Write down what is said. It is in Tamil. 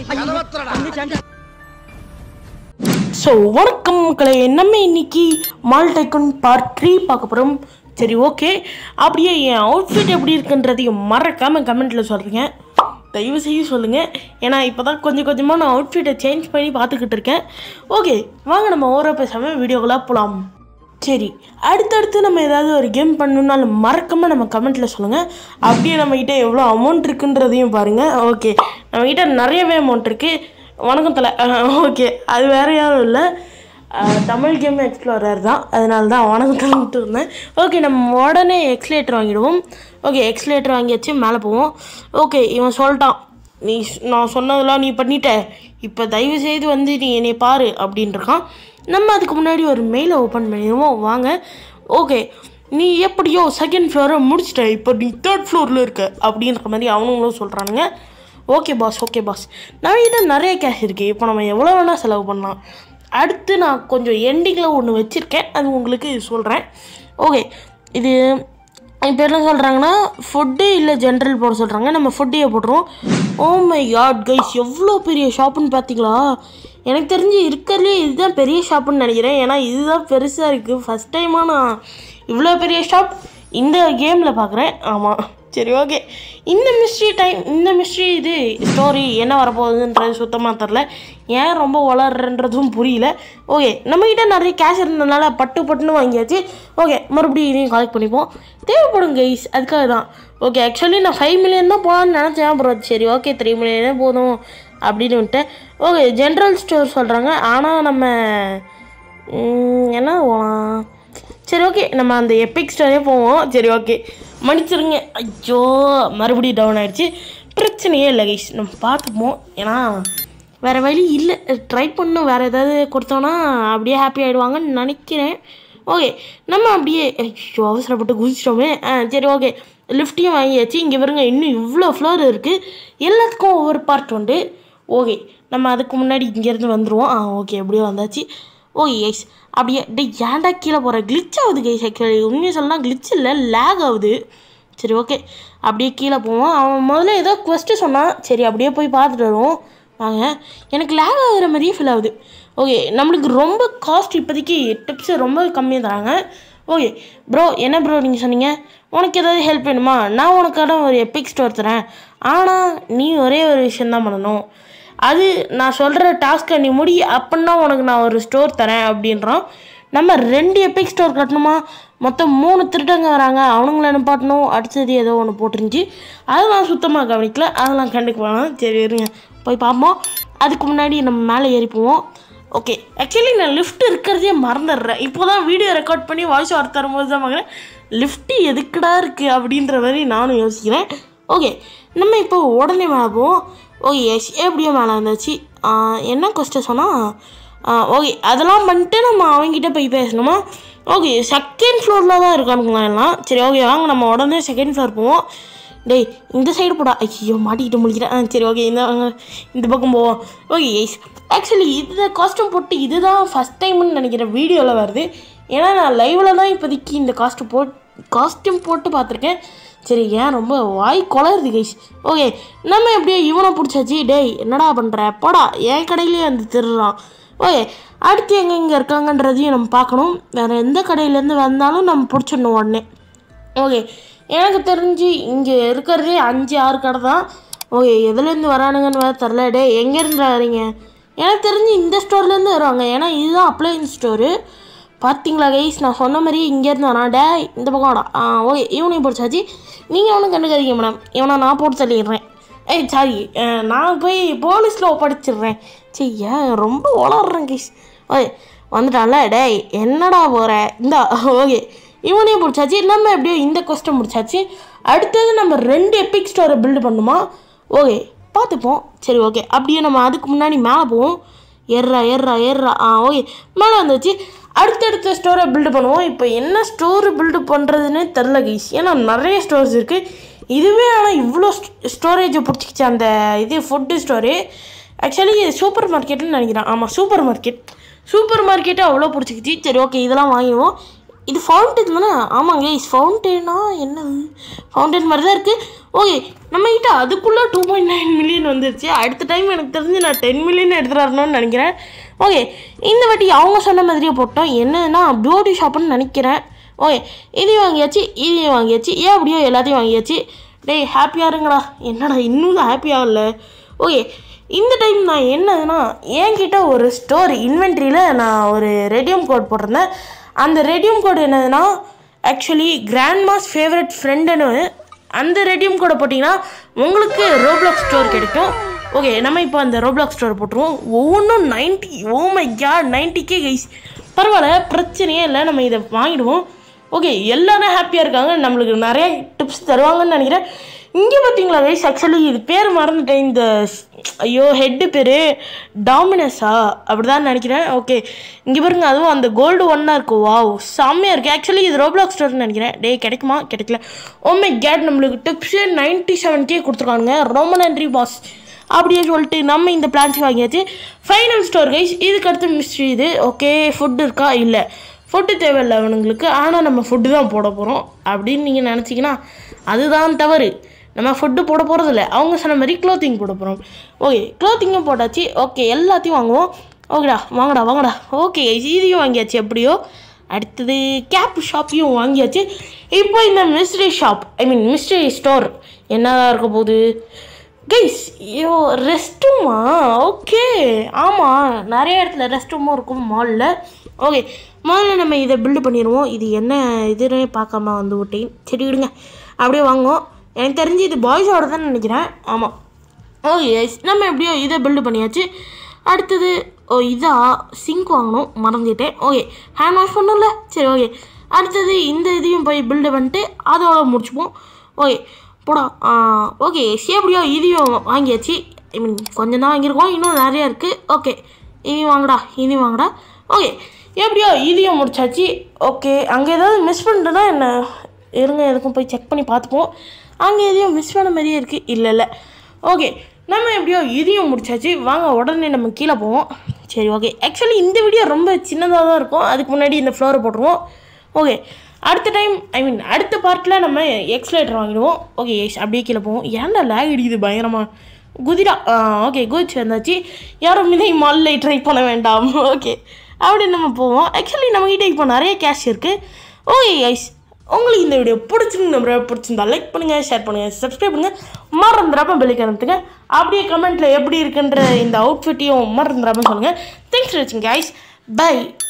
ஸோ வணக்கம் மக்களே நம்ம இன்னைக்கு மால் டைக்கன் பார்ட் த்ரீ பார்க்க போகிறோம் சரி ஓகே அப்படியே என் அவுட்ஃபிட் எப்படி இருக்குன்றதையும் மறக்காமல் கமெண்ட்டில் சொல்கிறீங்க தயவு செய்து சொல்லுங்கள் ஏன்னா இப்போ தான் கொஞ்சம் கொஞ்சமாக நான் அவுட்ஃபிட்டை சேஞ்ச் பண்ணி பார்த்துக்கிட்டு இருக்கேன் ஓகே வாங்க நம்ம ஓர பேசாமல் வீடியோக்களாக போகலாம் சரி அடுத்தடுத்து நம்ம ஏதாவது ஒரு கேம் பண்ணணுன்னாலும் மறக்காமல் நம்ம கமெண்ட்டில் சொல்லுங்கள் அப்படியே நம்மக்கிட்ட எவ்வளோ அமௌண்ட் இருக்குன்றதையும் பாருங்கள் ஓகே நம்மக்கிட்ட நிறையவே அமௌண்ட் இருக்குது வணக்கம் தலை ஓகே அது வேறு யாரும் இல்லை அஹ், தமிழ் கேம் எக்ஸ்ப்ளோரர் தான் அதனால தான் வணக்கம் தலைன்ட்டு இருந்தேன் ஓகே நம்ம உடனே எக்ஸ்லேட்டர் வாங்கிடுவோம் ஓகே எக்ஸ்லேட்டர் வாங்கியாச்சு மேலே போவோம் ஓகே இவன் சொல்லிட்டான் நீ ஸ்- நான் சொன்னதெல்லாம் நீ பண்ணிட்ட இப்போ தயவு செய்து வந்து நீ என்னை பாரு அப்படின்ட்டுருக்கான் நம்ம அதுக்கு முன்னாடி ஒரு மெயிலை ஓப்பன் பண்ணிடுவோம் வாங்க ஓகே நீ எப்படியோ செகண்ட் ஃப்ளோரை முடிச்சிட்ட இப்போ நீ தேர்ட் ஃப்ளோரில் இருக்க அப்படின்ற மாதிரி அவனுங்களும் சொல்கிறானுங்க ஓகே பாஸ் ஓகே பாஸ் நம்மகிட்ட நிறைய கேஷ் இருக்குது இப்போ நம்ம எவ்வளோ வேணால் செலவு பண்ணலாம் அடுத்து நான் கொஞ்சம் எண்டிங்கில் ஒன்று வச்சுருக்கேன் அது உங்களுக்கு சொல்கிறேன் ஓகே இது இப்போ என்ன சொல்கிறாங்கன்னா ஃபுட்டு இல்லை ஜென்ரல் போட சொல்கிறாங்க நம்ம ஃபுட்டையே போட்டுருவோம் ஓ மை காட் கைஸ் எவ்வளோ பெரிய ஷாப்புன்னு பார்த்தீங்களா எனக்கு தெரிஞ்சு இருக்கிறதுலே இதுதான் பெரிய ஷாப்புன்னு நினைக்கிறேன் ஏன்னா இதுதான் பெருசாக இருக்குது ஃபஸ்ட் டைமாக நான் இவ்வளோ பெரிய ஷாப் இந்த கேமில் பார்க்குறேன் ஆமாம் சரி ஓகே இந்த மிஸ்ட்ரி டைம் இந்த மிஸ்ட்ரி இது ஸ்டோரி என்ன வரப்போகுதுன்றது சுத்தமாக தெரில ஏன் ரொம்ப வளர்றன்றதும் புரியல ஓகே நம்மக்கிட்ட நிறைய கேஷ் இருந்ததுனால பட்டு பட்டுன்னு வாங்கியாச்சு ஓகே மறுபடியும் இதையும் கலெக்ட் பண்ணிப்போம் தேவைப்படும் கைஸ் அதுக்காக தான் ஓகே ஆக்சுவலி நான் ஃபைவ் மில்லியன் தான் போகலான்னு நினச்சேன் ப்ரோ சரி ஓகே த்ரீ மில்லியனே போதும் அப்படின்னு விட்டேன் ஓகே ஜென்ரல் ஸ்டோர் சொல்கிறாங்க ஆனால் நம்ம ம், என்ன போகலாம் சரி ஓகே நம்ம அந்த எபிக் ஸ்டோரே போவோம் சரி ஓகே மன்னிச்சிருங்க ஐயோ மறுபடியும் டவுன் ஆயிடுச்சு பிரச்சனையே இல்லை கைஸ் நம்ம பார்த்துப்போம் ஏன்னா வேறு வழி இல்லை ட்ரை பண்ணணும் வேறு ஏதாவது கொடுத்தோன்னா அப்படியே ஹாப்பி ஆகிடுவாங்கன்னு நினைக்கிறேன் ஓகே நம்ம அப்படியே ஐயோ அவசரப்பட்டு குதிச்சிட்டோமே ஆ சரி ஓகே லிஃப்ட்டையும் வாங்கியாச்சு இங்கே பாருங்க இன்னும் இவ்வளோ ஃப்ளோர் இருக்குது எல்லாத்துக்கும் ஒவ்வொரு பார்ட் உண்டு ஓகே நம்ம அதுக்கு முன்னாடி இங்கேருந்து வந்துடுவோம் ஆ ஓகே எப்படியோ வந்தாச்சு ஓகே கைஸ் அப்படியே டே ஏன்டா கீழே போகிற glitch ஆகுது கைஸ் ஆக்சுவலி உண்மையை சொல்லலாம் glitch இல்லை லேக் ஆகுது சரி ஓகே அப்படியே கீழே போவோம் அவன் முதல்ல ஏதோ கொஸ்ட்டு சொன்னான் சரி அப்படியே போய் பார்த்துட்டு வருவோம் வாங்க எனக்கு லேக் ஆகுற மாதிரியே ஃபீல் ஆகுது ஓகே நம்மளுக்கு ரொம்ப காஸ்ட் இப்போதைக்கு டிப்ஸு ரொம்ப கம்மியாக தராங்க ஓகே ப்ரோ என்ன ப்ரோ நீங்கள் சொன்னீங்க உனக்கு ஏதாவது ஹெல்ப் வேணுமா நான் உனக்கான ஒரு எபிக் ஸ்டோர் தரேன் ஆனால் நீ ஒரே ஒரு விஷயந்தான் பண்ணணும் அது நான் சொல்கிற டாஸ்க்கை நீ முடி அப்படின்னா உனக்கு நான் ஒரு ஸ்டோர் தரேன் அப்படின்றான் நம்ம ரெண்டு எபிக் ஸ்டோர் கட்டணுமா மொத்தம் மூணு திருடங்க வராங்க அவனுங்கள நிப்பாட்டணும் அடுத்தது ஏதோ ஒன்று போட்டுருந்துச்சு அதை நான் சுத்தமாக கவனிக்கல அதெல்லாம் கண்டுக்க வேணாம் சரி இருங்க போய் பார்ப்போம் அதுக்கு முன்னாடி நம்ம மேலே ஏறி போவோம் ஓகே ஆக்சுவலி நான் லிஃப்ட் இருக்கிறதே மறந்துடுறேன் இப்போ தான் வீடியோ ரெக்கார்ட் பண்ணி வாய்ஸ் ஓவர் தரும்போது தான் பார்க்குறேன் லிஃப்ட்டு எதுக்குடா இருக்குது அப்படின்ற மாதிரி நானும் யோசிக்கிறேன் ஓகே நம்ம இப்போ உடனே மேலே போவோம் ஓகே எஸ் எப்படியோ மேலே வந்தாச்சு ஆ, என்ன கொஸ்டின் சொன்னால் ஓகே அதெல்லாம் பண்ணிட்டு நம்ம அவங்ககிட்ட போய் பேசணுமா ஓகே செகண்ட் ஃப்ளோரில் தான் இருக்கானுங்களா எல்லாம் சரி ஓகே வாங்க நம்ம உடனே செகண்ட் ஃப்ளோர் போவோம் டேய் இந்த சைடு போடா ஐயோ மாட்டிக்கிட்டு முடிக்கிறேன் ஆ சரி ஓகே இந்த வாங்க, இந்த பக்கம் போவோம் ஓகே எஸ் ஆக்சுவலி இது காஸ்ட்யூம் போட்டு இதுதான் ஃபஸ்ட் டைம்னு நினைக்கிறேன் வீடியோவில் வருது ஏன்னா நான் லைவில் தான் இப்போதைக்கு இந்த காஸ்ட்யூம் போட் காஸ்ட்யூம் போட்டு பார்த்துருக்கேன் சரி ஏன் ரொம்ப வாய் குளருது கைஸ் ஓகே நம்ம எப்படியோ இவனை பிடிச்சாச்சு டேய் என்னடா பண்ணுற போடா என் கடையிலே வந்து திருடுறான் ஓகே அடுத்து எங்கே இங்கே இருக்காங்கன்றதையும் நம்ம பார்க்கணும் வேறு எந்த கடையிலேருந்து வந்தாலும் நம்ம பிடிச்சிடணும் உடனே ஓகே எனக்கு தெரிஞ்சு இங்கே இருக்கிறதே அஞ்சு ஆறு கடை தான் ஓகே எதுலேருந்து வரானுங்கன்னு வேறு தெரில டே எங்கேருந்து வரீங்க எனக்கு தெரிஞ்சு இந்த ஸ்டோர்லேருந்து வருவாங்க ஏன்னா இதுதான் அப்ளையன்ஸ் ஸ்டோரு பார்த்தீங்களா கைஸ் நான் சொன்ன மாதிரி இங்கேருந்து வரான் டே இந்த பக்கம் வாடா ஆ ஓகே இவனையும் பிடிச்சாச்சு நீங்கள் ஒன்றும் கண்டுக்காதீங்க மேடம் இவனை நான் போட்டு தள்ளிடுறேன் ஏய் சாரி நான் போய் போலீஸில் ஒப்படைச்சிடுறேன் சரி ஏன் ரொம்ப வளர்றேன் கைஸ் ஓகே வந்துட்டான்ல டேய் என்னடா போகிற இந்தா ஓகே இவனையும் பிடிச்சாச்சு நம்ம எப்படியோ இந்த கொஸ்டன் முடிச்சாச்சு அடுத்தது நம்ம ரெண்டு எபிக் ஸ்டோரை பில்டு பண்ணுமா ஓகே பார்த்துப்போம் சரி ஓகே அப்படியே நம்ம அதுக்கு முன்னாடி மேலே போவோம் ஏறுறா ஏறுறா ஏறுறா ஆ ஓகே மேலே வந்துச்சு அடுத்தடுத்த ஸ்டோரை பில்டு பண்ணுவோம் இப்போ என்ன ஸ்டோர் பில்டு பண்ணுறதுன்னே தெரில கைஸ் ஏன்னா நிறைய ஸ்டோர்ஸ் இருக்குது இதுவே ஆனால் இவ்வளோ ஸ்டோரேஜை பிடிச்சிக்கிச்சு அந்த இது ஃபுட்டு ஸ்டோரு ஆக்சுவலி இது சூப்பர் மார்க்கெட்னு நினைக்கிறேன் ஆமாம் சூப்பர் மார்க்கெட் சூப்பர் மார்க்கெட்டை அவ்வளோ பிடிச்சிக்கிச்சு சரி ஓகே இதெல்லாம் வாங்கிடுவோம் இது ஃபவுண்டன் தானே ஆமாங்க இஸ் ஃபவுண்டேனா என்னது ஃபவுண்டன் மாதிரி தான் இருக்குது ஓகே நம்மக்கிட்ட அதுக்குள்ளே டூ பாயிண்ட் நைன் மில்லியன் வந்துருச்சு அடுத்த டைம் எனக்கு தெரிஞ்சு நான் டென் மில்லியன் எடுத்துகிட்டு வரணும்னு நினைக்கிறேன் ஓகே இந்த வாட்டி அவங்க சொன்ன மாதிரியே போட்டோம் என்னதுன்னா பியூட்டி ஷாப்புன்னு நினைக்கிறேன் ஓகே இதையும் வாங்கியாச்சு இதையும் வாங்கியாச்சு ஏன் அப்படியோ எல்லாத்தையும் வாங்கியாச்சு டேய் ஹாப்பியாக இருங்கடா என்னடா இன்னும் ஹாப்பியாக இல்லை ஓகே இந்த டைம் நான் என்னதுன்னா என்கிட்ட ஒரு ஸ்டோர் இன்வென்ட்ரியில் நான் ஒரு ரெடியம் கோட் போட்டிருந்தேன் அந்த ரெடியம் கோட் என்னதுன்னா ஆக்சுவலி கிராண்ட்மாஸ் ஃபேவரட் ஃப்ரெண்டுன்னு அந்த ரெடியம் கோடை போட்டிங்கன்னா உங்களுக்கு ரோப்ளாக் ஸ்டோர் கிடைக்கும் ஓகே நம்ம இப்போ அந்த ரோப்ளாக் ஸ்டோர் போட்டுருவோம் ஒவ்வொன்றும் ninety oh my god ninety K guys பரவாயில்ல பிரச்சனையே இல்லை நம்ம இதை வாங்கிடுவோம் ஓகே எல்லாரும் ஹாப்பியாக இருக்காங்க நம்மளுக்கு நிறைய டிப்ஸ் தருவாங்கன்னு நினைக்கிறேன் இங்கே பார்த்தீங்களா கைஸ் ஆக்சுவலி இது பேர் மறந்துட்டேன் இந்த ஸ்- ஐயோ ஹெட்டு பேர் டாமினஸா அப்படி தான் நினைக்கிறேன் ஓகே இங்கே பாருங்க அதுவும் அந்த கோல்டு ஒன்னாக இருக்கும் வாவ் செம்மையாக இருக்குது ஆக்சுவலி இது ரோப்ளாக் ஸ்டோர்னு நினைக்கிறேன் டேய் கிடைக்குமா கிடைக்கல ஓமே கேட் நம்மளுக்கு டிப்ஸு நைன்ட்டி செவன் கே கொடுத்துருக்கானுங்க ரொம்ப நன்றி பாஸ் அப்படியே சொல்லிட்டு நம்ம இந்த பிளான்ஸ் வாங்கியாச்சு ஃபைனல் ஸ்டோர் கைஸ் இதுக்கு அடுத்து மிஸ்ட்ரி இது ஓகே ஃபுட் இருக்கா இல்லை ஃபுட்டு தேவையில்லை அவனுங்களுக்கு ஆனால் நம்ம ஃபுட்டு தான் போட போகிறோம் அப்படின்னு நீங்கள் நினச்சிங்கன்னா அதுதான் தவறு நம்ம ஃபுட்டு போட போகிறதில்ல அவங்க சொன்ன மாதிரி க்ளோத்திங் போட போகிறோம் ஓகே க்ளோத்திங்கும் போட்டாச்சு ஓகே எல்லாத்தையும் வாங்குவோம் ஓகேடா வாங்கடா வாங்கடா ஓகே இதையும் வாங்கியாச்சு எப்படியோ அடுத்தது கேப் ஷாப்பையும் வாங்கியாச்சு இப்போ இந்த mystery shop I mean mystery store என்னதான் இருக்க போகுது கைஸ் ஐயோ ரெஸ்ட் ரூமா ஓகே ஆமாம் நிறைய இடத்துல ரெஸ்ட் ரூமும் இருக்கும் மாலில் ஓகே முதல்ல நம்ம இதை பில்டு பண்ணிடுவோம் இது என்ன இதுன்னு பார்க்காம வந்து விட்டேன் சரி விடுங்க அப்படியே வாங்குவோம் எனக்கு தெரிஞ்சு இது பாய்ஸோட தான் நினைக்கிறேன் ஆமாம் ஓகே guys, நம்ம எப்படியோ இதை பில்டு பண்ணியாச்சு அடுத்தது ஓ இதா சிங்க் வாங்கணும் மறந்துட்டேன் ஓகே ஹேண்ட் வாஷ் பண்ணல சரி ஓகே அடுத்தது இந்த இதையும் போய் பில்டு பண்ணிட்டு அதோட முடிச்சுப்போம் ஓகே போடா ஓகே எப்படியோ இதையும் வாங்கியாச்சு ஐ மீன் கொஞ்சம் தான் வாங்கியிருக்கோம் இன்னும் நிறையா இருக்குது ஓகே இதையும் வாங்கடா இதையும் வாங்கடா ஓகே எப்படியோ இதையும் முடிச்சாச்சு ஓகே அங்கே ஏதாவது மிஸ் பண்ணிட்டேன்னா என்ன இருங்க எதுக்கும் போய் செக் பண்ணி பார்த்துப்போம் அங்கே எதையும் மிஸ் பண்ண மாதிரியே இருக்குது இல்லை இல்லை ஓகே நம்ம எப்படியோ இதையும் முடிச்சாச்சு வாங்க உடனே நம்ம கீழே போவோம் சரி ஓகே ஆக்சுவலி இந்த வீடியோ ரொம்ப சின்னதாக தான் இருக்கும் அதுக்கு முன்னாடி இந்த ஃப்ளோரை போட்டுருவோம் ஓகே அடுத்த டைம் ஐ மீன் அடுத்த பார்ட்டில் நம்ம எக்ஸ்லேட்டர் வாங்கிடுவோம் ஓகே எஸ் அப்படியே கீழே போவோம் ஏன்டா லேக் அடிக்குது பயங்கரமாக குதிரா ஓகே குதிச்சு வந்தாச்சு யாரும் இதை மாலில் ட்ரை பண்ண வேண்டாம் ஓகே அப்படி நம்ம போவோம் ஆக்சுவலி நம்மக்கிட்ட இப்போ நிறைய கேஷ் இருக்குது ஓகே ஐஸ் உங்களுக்கு இந்த வீடியோ பிடிச்சிருந்து நம்ம பிடிச்சிருந்தா லைக் பண்ணுங்கள் ஷேர் பண்ணுங்கள் சப்ஸ்கிரைப் பண்ணுங்கள் மறந்துடாம பெல்லைக்கு அப்படியே கமெண்ட்டில் எப்படி இருக்குன்ற இந்த அவுட்ஃபிட்டையும் மறந்துடாம சொல்லுங்கள் தேங்க்ஸ் ஃபார் வாட்சிங் கைஸ் பை